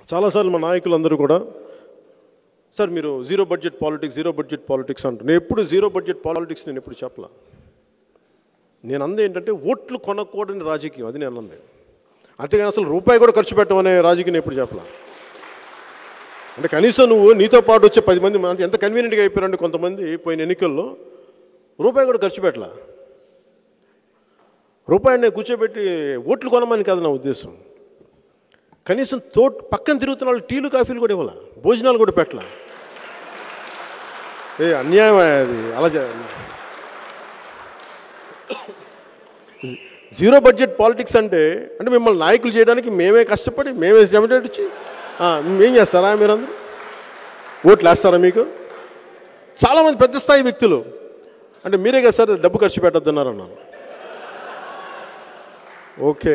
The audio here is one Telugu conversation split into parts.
చాలాసార్లు మా నాయకులందరూ కూడా సార్ మీరు zero budget politics zero budget politics అంటారు నేను ఎప్పుడు జీరో బడ్జెట్ పాలిటిక్స్ నేను ఎప్పుడు చెప్పలా నేను అందే ఏంటంటే ఓట్లు కొనకూడని రాజకీయం అది నేను అందే అంతేగాని అసలు రూపాయి కూడా ఖర్చు పెట్టమనే రాజకీయం నేను ఎప్పుడు చెప్పలా అంటే కనీసం నువ్వు నీతో పాటు వచ్చే పది మంది అంత ఎంత కన్వీనియంట్గా అయిపోయారంటే కొంతమంది పోయిన ఎన్నికల్లో రూపాయి కూడా ఖర్చు పెట్టలా రూపాయిని కూర్చోబెట్టి ఓట్లు కొనమని కాదు నా ఉద్దేశం కనీసం తోట పక్కన తిరుగుతున్న వాళ్ళు టీలు కాఫీలు కూడా ఇవ్వాల భోజనాలు కూడా పెట్టలా ఏ అన్యాయం అది అలా చే- జీరో బడ్జెట్ పాలిటిక్స్ అంటే అంటే మిమ్మల్ని నాయకులు చేయడానికి మేమే కష్టపడి మేమే చెమటేట్ ఇచ్చి ఆ, ఏం చేస్తారా మీరందరూ ఓట్లు వేస్తారా మీకు చాలామంది పెద్ద స్థాయి వ్యక్తులు అంటే మీరే కదా సార్ డబ్బు ఖర్చు పెట్టొద్దన్నారు అన్నాను ఓకే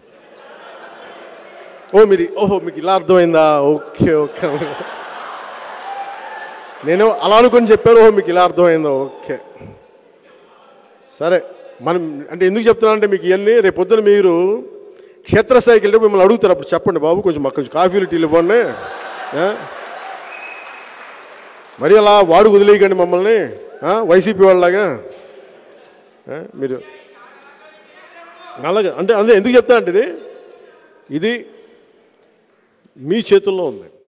ఓ మీరు ఓహో మీకు ఇలా అర్థమైందా ఓకే ఓకే నేను అలా అనుకొని చెప్పాను ఓహో మీకు ఇలా అర్థమైందా ఓకే సరే మనం అంటే ఎందుకు చెప్తున్నా అంటే మీకు ఇవన్నీ రేపు పొద్దున మీరు క్షేత్రస్థాయికి వెళ్ళి మిమ్మల్ని అడుగుతారు అప్పుడు చెప్పండి బాబు కొంచెం మాకు కొంచెం కాఫీలు టీలు ఇవ్వండి ఆ? మరి అలా వాడు వదిలేయకండి మమ్మల్ని ఆ? వైసీపీ వాళ్ళలాగా ఆ? మీరు అలాగే అంటే అదే ఎందుకు చెప్తా అంటే ఇది ఇది మీ చేతుల్లో ఉంది